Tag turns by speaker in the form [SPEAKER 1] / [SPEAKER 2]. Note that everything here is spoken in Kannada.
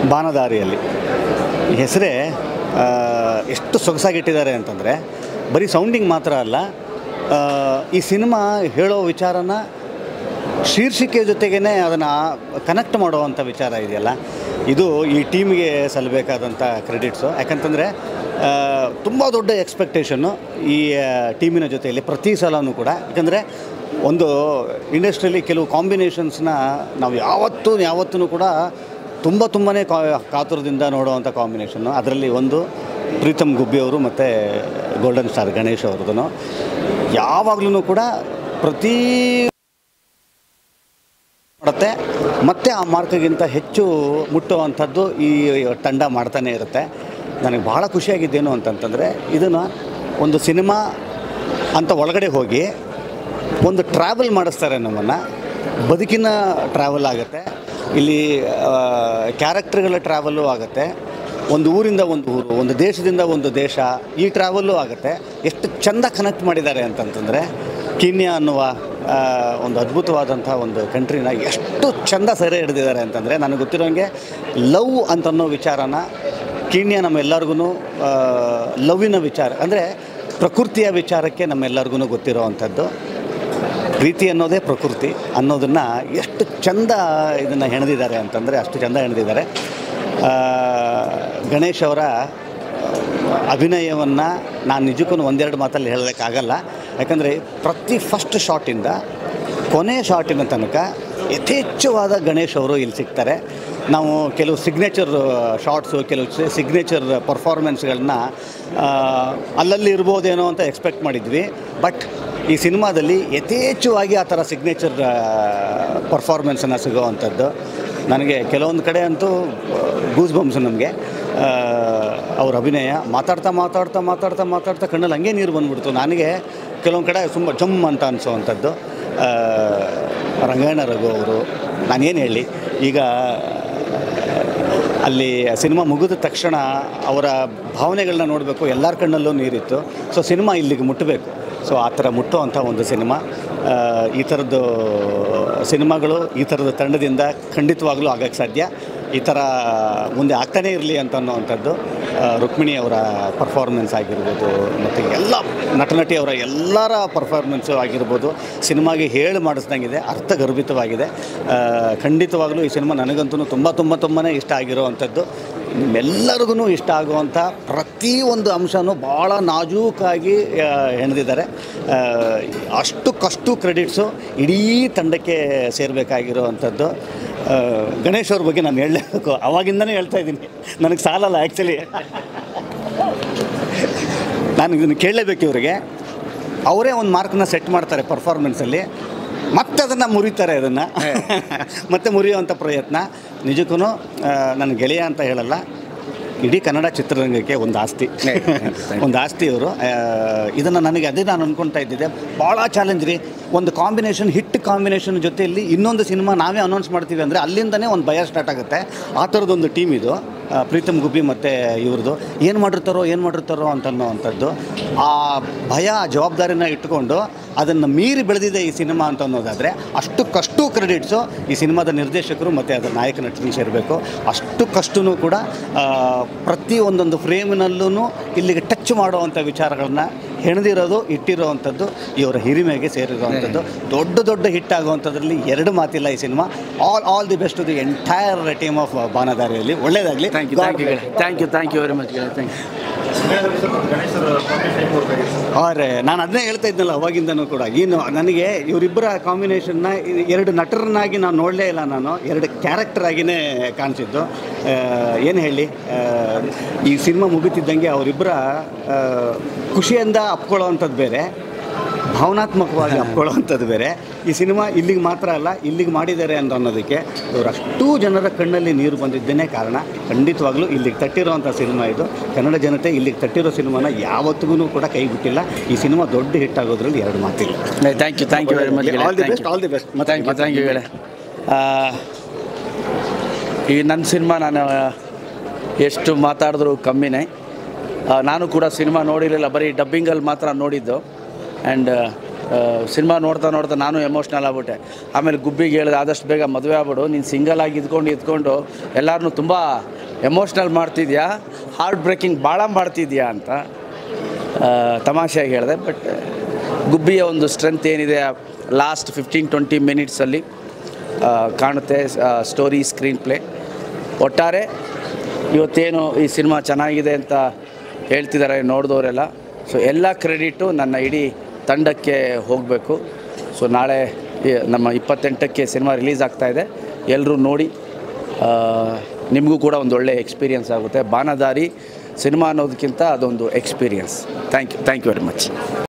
[SPEAKER 1] ಬಾನದಾರಿಯಲ್ಲಿ ಈ ಹೆಸರೇ ಆ, ಎಷ್ಟು ಸೊಗಸಾಗಿಟ್ಟಿದ್ದಾರೆ ಅಂತಂದರೆ ಬರೀ ಸೌಂಡಿಂಗ್ ಮಾತ್ರ ಅಲ್ಲ ಆ, ಈ ಸಿನಿಮಾ ಹೇಳೋ ವಿಚಾರನ ಶೀರ್ಷಿಕೆ ಜೊತೆಗೇ ಅದನ್ನು ಕನೆಕ್ಟ್ ಮಾಡುವಂಥ ವಿಚಾರ ಇದೆಯಲ್ಲ ಇದು ಈ ಟೀಮಿಗೆ ಸಲ್ಲಬೇಕಾದಂಥ ಕ್ರೆಡಿಟ್ಸು ಯಾಕಂತಂದರೆ ತುಂಬ ದೊಡ್ಡ ಎಕ್ಸ್ಪೆಕ್ಟೇಷನ್ನು ಈ ಟೀಮಿನ ಜೊತೆಯಲ್ಲಿ ಪ್ರತಿ ಸಲನೂ ಕೂಡ ಯಾಕಂದರೆ ಒಂದು ಇಂಡಸ್ಟ್ರಿಯಲ್ಲಿ ಕೆಲವು ಕಾಂಬಿನೇಷನ್ಸ್ನ ನಾವು ಯಾವತ್ತೂ ಯಾವತ್ತೂ ಕೂಡ ತುಂಬ ತುಂಬಾ ಕಾ ಕಾತುರದಿಂದ ನೋಡುವಂಥ ಕಾಂಬಿನೇಷನ್ನು ಅದರಲ್ಲಿ ಒಂದು ಪ್ರೀತಮ್ ಗುಬ್ಬಿ ಅವರು ಮತ್ತು ಗೋಲ್ಡನ್ ಸ್ಟಾರ್ ಗಣೇಶ್ ಅವ್ರದ್ದು ಯಾವಾಗಲೂ ಕೂಡ ಪ್ರತಿ ಮಾಡುತ್ತೆ ಮತ್ತು ಆ ಮಾರ್ಕ್ಗಿಂತ ಹೆಚ್ಚು ಮುಟ್ಟುವಂಥದ್ದು ಈ ತಂಡ ಮಾಡ್ತಾನೆ ಇರುತ್ತೆ ನನಗೆ ಭಾಳ ಖುಷಿಯಾಗಿದ್ದೇನು ಅಂತಂತಂದರೆ ಇದನ್ನು ಒಂದು ಸಿನಿಮಾ ಅಂತ ಒಳಗಡೆ ಹೋಗಿ ಒಂದು ಟ್ರಾವೆಲ್ ಮಾಡಿಸ್ತಾರೆ ನಮ್ಮನ್ನು ಬದುಕಿನ ಟ್ರಾವೆಲ್ ಆಗುತ್ತೆ ಇಲ್ಲಿ ಕ್ಯಾರೆಕ್ಟರ್ಗಳ ಟ್ರಾವೆಲ್ಲು ಆಗುತ್ತೆ ಒಂದು ಊರಿಂದ ಒಂದು ಊರು ಒಂದು ದೇಶದಿಂದ ಒಂದು ದೇಶ ಈ ಟ್ರಾವೆಲ್ಲು ಆಗುತ್ತೆ ಎಷ್ಟು ಚೆಂದ ಕನೆಕ್ಟ್ ಮಾಡಿದ್ದಾರೆ ಅಂತಂತಂದರೆ ಕೀನ್ಯಾ ಅನ್ನುವ ಆ, ಒಂದು ಅದ್ಭುತವಾದಂಥ ಒಂದು ಕಂಟ್ರಿನ ಎಷ್ಟು ಚೆಂದ ಸೆರೆ ಹಿಡಿದಿದ್ದಾರೆ ಅಂತಂದರೆ ನನಗೆ ಗೊತ್ತಿರೋಂಗೆ ಲವ್ ಅಂತನ್ನೋ ವಿಚಾರನ ಕೀನ್ಯಾ ನಮ್ಮೆಲ್ಲರಿಗೂ ಲವ್ವಿನ ವಿಚಾರ ಅಂದರೆ ಪ್ರಕೃತಿಯ ವಿಚಾರಕ್ಕೆ ನಮ್ಮೆಲ್ಲರಿಗೂ ಗೊತ್ತಿರೋ ಅಂಥದ್ದು ಪ್ರೀತಿ ಅನ್ನೋದೇ ಪ್ರಕೃತಿ ಅನ್ನೋದನ್ನು ಎಷ್ಟು ಚಂದ ಇದನ್ನು ಹೆಣೆದಿದ್ದಾರೆ ಅಂತಂದರೆ ಅಷ್ಟು ಚಂದ ಹೆಣೆದಿದ್ದಾರೆ ಆ, ಗಣೇಶ್ ಅವರ ಅಭಿನಯವನ್ನು ನಾನು ನಿಜಕ್ಕೂ ಒಂದೆರಡು ಮಾತಲ್ಲಿ ಹೇಳೋಕ್ಕಾಗಲ್ಲ ಯಾಕಂದರೆ ಪ್ರತಿ ಫಸ್ಟ್ ಶಾಟಿಂದ ಕೊನೆ ಶಾಟಿನ ತನಕ ಯಥೇಚ್ಛವಾದ ಗಣೇಶ್ ಅವರು ಇಲ್ಲಿ ಸಿಗ್ತಾರೆ ನಾವು ಕೆಲವು ಸಿಗ್ನೇಚರ್ ಶಾರ್ಟ್ಸು ಕೆಲವು ಸಿಗ್ನೇಚರ್ ಪರ್ಫಾರ್ಮೆನ್ಸ್ಗಳನ್ನ ಅಲ್ಲಲ್ಲಿ ಇರ್ಬೋದೇನೋ ಅಂತ ಎಕ್ಸ್ಪೆಕ್ಟ್ ಮಾಡಿದ್ವಿ ಬಟ್ ಈ ಸಿನಿಮಾದಲ್ಲಿ ಯಥೇಚ್ಛವಾಗಿ ಆ ಥರ ಸಿಗ್ನೇಚರ್ ಪರ್ಫಾರ್ಮೆನ್ಸನ್ನು ಸಿಗೋವಂಥದ್ದು ನನಗೆ ಕೆಲವೊಂದು ಕಡೆ ಅಂತೂ ಗೂಸ್ ಬಂಪ್ಸ್ ನಮಗೆ ಅವ್ರ ಅಭಿನಯ ಮಾತಾಡ್ತಾ ಮಾತಾಡ್ತಾ ಮಾತಾಡ್ತಾ ಮಾತಾಡ್ತಾ ಕಣ್ಣಲ್ಲಿ ಹಂಗೆ ನೀರು ಬಂದ್ಬಿಡ್ತು ನನಗೆ ಕೆಲವೊಂದು ಕಡೆ ತುಂಬ ಜಮ್ ಅಂತ ಅನಿಸೋವಂಥದ್ದು ರಂಗಾಯಣ ರಘು ಅವರು ನಾನೇನು ಹೇಳಿ ಈಗ ಅಲ್ಲಿ ಸಿನಿಮಾ ಮುಗಿದ ತಕ್ಷಣ ಅವರ ಭಾವನೆಗಳನ್ನ ನೋಡಬೇಕು ಎಲ್ಲರ ಕಣ್ಣಲ್ಲೂ ನೀರಿತ್ತು ಸೊ ಸಿನಿಮಾ ಇಲ್ಲಿಗೆ ಮುಟ್ಟಬೇಕು ಸೊ ಆ ಥರ ಮುಟ್ಟುವಂಥ ಒಂದು ಸಿನಿಮಾ ಆ, ಈ ಥರದ್ದು ಸಿನಿಮಾಗಳು ಈ ಥರದ ತಂಡದಿಂದ ಖಂಡಿತವಾಗ್ಲೂ ಆಗಕ್ಕೆ ಸಾಧ್ಯ ಈ ಥರ ಮುಂದೆ ಆಗ್ತಾನೇ ಇರಲಿ ಅಂತ ಅನ್ನೋವಂಥದ್ದು ಆ, ರುಕ್ಮಿಣಿ ಅವರ ಪರ್ಫಾರ್ಮೆನ್ಸ್ ಆಗಿರ್ಬೋದು ಮತ್ತು ಎಲ್ಲ ನಟನಟಿಯವರ ಎಲ್ಲರ ಪರ್ಫಾರ್ಮೆನ್ಸು ಆಗಿರ್ಬೋದು ಸಿನಿಮಾಗೆ ಹೇಳಿ ಮಾಡಿಸ್ದಂಗಿದೆ ಅರ್ಥಗರ್ಭಿತವಾಗಿದೆ ಆ, ಖಂಡಿತವಾಗ್ಲೂ ಈ ಸಿನಿಮಾ ನನಗಂತೂ ತುಂಬ ತುಂಬ ತುಂಬಾ ಇಷ್ಟ ಆಗಿರೋವಂಥದ್ದು ನಿಮ್ಮೆಲ್ಲರಿಗೂ ಇಷ್ಟ ಆಗುವಂಥ ಪ್ರತಿಯೊಂದು ಅಂಶನೂ ಭಾಳ ನಾಜೂಕಾಗಿ ಆ, ಹೆಣೆದಿದ್ದಾರೆ ಆ, ಅಷ್ಟಕ್ಕಷ್ಟು ಕ್ರೆಡಿಟ್ಸು ಇಡೀ ತಂಡಕ್ಕೆ ಸೇರಬೇಕಾಗಿರೋವಂಥದ್ದು ಆ, ಗಣೇಶ್ ಅವ್ರ ಬಗ್ಗೆ ನಾನು ಹೇಳಲೇಬೇಕು ಅವಾಗಿಂದನೇ ಹೇಳ್ತಾ ಇದ್ದೀನಿ ನನಗೆ ಸಾಲಲ್ಲ ಆ್ಯಕ್ಚುಲಿ ನಾನು ಇದನ್ನು ಕೇಳಲೇಬೇಕು ಇವರಿಗೆ ಅವರೇ ಒಂದು ಮಾರ್ಕ್ನ ಸೆಟ್ ಮಾಡ್ತಾರೆ ಪರ್ಫಾರ್ಮೆನ್ಸಲ್ಲಿ ಮತ್ತೆ ಅದನ್ನು ಮುರಿತಾರೆ ಅದನ್ನು ಮತ್ತೆ ಮುರಿಯುವಂಥ ಪ್ರಯತ್ನ ನಿಜಕ್ಕೂ ನನ್ನ ಗೆಳೆಯ ಅಂತ ಹೇಳಲ್ಲ ಇಡೀ ಕನ್ನಡ ಚಿತ್ರರಂಗಕ್ಕೆ ಒಂದು ಆಸ್ತಿ ಒಂದು ಆಸ್ತಿ ಇವರು ಇದನ್ನು ನನಗೆ ಅದೇ ನಾನು ಅಂದ್ಕೊಳ್ತಾ ಇದ್ದಿದ್ದೆ ಭಾಳ ಚಾಲೆಂಜ್ ರೀ ಒಂದು ಕಾಂಬಿನೇಷನ್ ಹಿಟ್ ಕಾಂಬಿನೇಷನ್ ಜೊತೆಯಲ್ಲಿ ಇನ್ನೊಂದು ಸಿನಿಮಾ ನಾವೇ ಅನೌನ್ಸ್ ಮಾಡ್ತೀವಿ ಅಂದರೆ ಅಲ್ಲಿಂದನೇ ಒಂದು ಭಯ ಸ್ಟಾರ್ಟ್ ಆಗುತ್ತೆ ಆ ಥರದೊಂದು ಟೀಮ್ ಇದು ಆ, ಪ್ರೀತಮ್ ಗುಬ್ಬಿ ಮತ್ತು ಇವ್ರದ್ದು ಏನು ಮಾಡಿರ್ತಾರೋ ಏನು ಮಾಡಿರ್ತಾರೋ ಅಂತ ಅನ್ನೋವಂಥದ್ದು ಆ ಭಯ ಆ ಜವಾಬ್ದಾರಿನ ಇಟ್ಕೊಂಡು ಅದನ್ನು ಮೀರಿ ಬೆಳೆದಿದೆ ಈ ಸಿನಿಮಾ ಅಂತ ಅನ್ನೋದಾದರೆ ಅಷ್ಟಕ್ಕಷ್ಟು ಕ್ರೆಡಿಟ್ಸು ಈ ಸಿನಿಮಾದ ನಿರ್ದೇಶಕರು ಮತ್ತು ಅದರ ನಾಯಕ ನಟನಿಗೆ ಸೇರಬೇಕು ಅಷ್ಟಕ್ಕಷ್ಟೂ ಕೂಡ ಆ, ಪ್ರತಿ ಒಂದೊಂದು ಫ್ರೇಮಿನಲ್ಲೂ ಇಲ್ಲಿಗೆ ಟಚ್ ಮಾಡುವಂಥ ವಿಚಾರಗಳನ್ನ ಹೆಣೆದಿರೋದು ಇಟ್ಟಿರೋವಂಥದ್ದು ಇವರ ಹಿರಿಮೆಗೆ ಸೇರಿರುವಂಥದ್ದು ದೊಡ್ಡ ದೊಡ್ಡ ಹಿಟ್ ಆಗುವಂಥದ್ರಲ್ಲಿ ಎರಡು ಮಾತಿಲ್ಲ ಈ cinema all all the best the entire team of ಬಾನದಾರಿಯಲ್ಲಿ ಒಳ್ಳೆಯದಾಗಲಿ
[SPEAKER 2] thank you thank you thank you thank you very much thank you
[SPEAKER 1] ಅವರೇ ನಾನು ಅದನ್ನೇ ಹೇಳ್ತಾ ಇದ್ನಲ್ಲ ಅವಾಗಿಂದನೂ ಕೂಡ ಏನು ನನಗೆ ಇವರಿಬ್ಬರ ಕಾಂಬಿನೇಷನ್ನ ಎರಡು ನಟರನ್ನಾಗಿ ನಾನು ನೋಡಲೇ ಇಲ್ಲ ನಾನು ಎರಡು ಕ್ಯಾರೆಕ್ಟರ್ ಆಗಿನೇ ಕಾಣಿಸಿದ್ದು ಏನು ಹೇಳಿ ಆ, ಈ ಸಿನಿಮಾ ಮುಗಿತಿದ್ದಂಗೆ ಅವರಿಬ್ಬರ ಆ, ಖುಷಿಯಿಂದ ಅಪ್ಕೊಳ್ಳೋವಂಥದ್ದು ಬೇರೆ ಭಾವನಾತ್ಮಕವಾಗಿ ಅಪ್ಕೊಳ್ಳೋವಂಥದ್ದು ಬೇರೆ ಈ ಸಿನಿಮಾ ಇಲ್ಲಿಗೆ ಮಾತ್ರ ಅಲ್ಲ ಇಲ್ಲಿಗೆ ಮಾಡಿದ್ದಾರೆ ಅಂತ ಅನ್ನೋದಕ್ಕೆ ಇವರು ಅಷ್ಟೂ ಜನರ ಕಣ್ಣಲ್ಲಿ ನೀರು ಬಂದಿದ್ದೇನೆ ಕಾರಣ ಖಂಡಿತವಾಗ್ಲೂ ಇಲ್ಲಿಗೆ ತಟ್ಟಿರೋವಂಥ ಸಿನಿಮಾ ಇದು ಕನ್ನಡ ಜನತೆ ಇಲ್ಲಿಗೆ ತಟ್ಟಿರೋ ಸಿನಿಮಾನ ಯಾವತ್ತಿಗೂ ಕೂಡ ಕೈ ಬಿಟ್ಟಿಲ್ಲ ಈ ಸಿನಿಮಾ ದೊಡ್ಡ ಹಿಟ್ ಆಗೋದ್ರಲ್ಲಿ ಎರಡು ಮಾತಿಲ್ಲ
[SPEAKER 2] thank you thank you very much
[SPEAKER 1] all the best all the best
[SPEAKER 2] thank you thank you ಹೇಳಿ ಈ ನನ್ನ ಸಿನಿಮಾ ನಾನು ಎಷ್ಟು ಮಾತಾಡಿದ್ರು ಕಮ್ಮಿನೇ ಆ, ನಾನು ಕೂಡ ಸಿನಿಮಾ ನೋಡಿರಲಿಲ್ಲ ಬರೀ ಡಬ್ಬಿಂಗಲ್ಲಿ ಮಾತ್ರ ನೋಡಿದ್ದು ಆ್ಯಂಡ್ ಸಿನಿಮಾ ನೋಡ್ತಾ ನೋಡ್ತಾ ನಾನು ಎಮೋಷ್ನಲ್ ಆಗ್ಬಿಟ್ಟೆ ಆಮೇಲೆ ಗುಬ್ಬಿಗೆ ಹೇಳಿದೆ ಆದಷ್ಟು ಬೇಗ ಮದುವೆ ಆಗ್ಬಿಡು ನೀನು ಸಿಂಗಲ್ ಆಗಿ ಇದ್ಕೊಂಡು ಇದ್ಕೊಂಡು ಎಲ್ಲರನ್ನೂ ತುಂಬ ಎಮೋಷ್ನಲ್ ಮಾಡ್ತಿದ್ಯಾ ಹಾರ್ಟ್ ಬ್ರೇಕಿಂಗ್ ಭಾಳ ಮಾಡ್ತಿದ್ಯಾ ಅಂತ ಆ, ತಮಾಷೆಯಾಗಿ ಹೇಳಿದೆ ಬಟ್ ಗುಬ್ಬಿಯ ಒಂದು ಸ್ಟ್ರೆಂತ್ ಏನಿದೆ ಲಾಸ್ಟ್ ಫಿಫ್ಟೀನ್ ಟ್ವೆಂಟಿ ಮಿನಿಟ್ಸಲ್ಲಿ ಕಾಣುತ್ತೆ ಸ್ಟೋರಿ ಸ್ಕ್ರೀನ್ ಪ್ಲೇ ಒಟ್ಟಾರೆ ಇವತ್ತೇನು ಈ ಸಿನಿಮಾ ಚೆನ್ನಾಗಿದೆ ಅಂತ ಹೇಳ್ತಿದ್ದಾರೆ ನೋಡಿದವರೆಲ್ಲ ಸೊ ಎಲ್ಲ ಕ್ರೆಡಿಟು ನನ್ನ ಇಡೀ ತಂಡಕ್ಕೆ ಹೋಗಬೇಕು ಸೊ ನಾಳೆ ಈ ನಮ್ಮ ಇಪ್ಪತ್ತೆಂಟಕ್ಕೆ ಸಿನಿಮಾ ರಿಲೀಸ್ ಆಗ್ತಾಯಿದೆ ಎಲ್ಲರೂ ನೋಡಿ ಆ, ನಿಮಗೂ ಕೂಡ ಒಂದು ಒಳ್ಳೆಯ ಎಕ್ಸ್ಪೀರಿಯನ್ಸ್ ಆಗುತ್ತೆ ಬಾನದಾರಿ ಸಿನಿಮಾ ಅನ್ನೋದಕ್ಕಿಂತ ಅದೊಂದು experience thank you thank you very much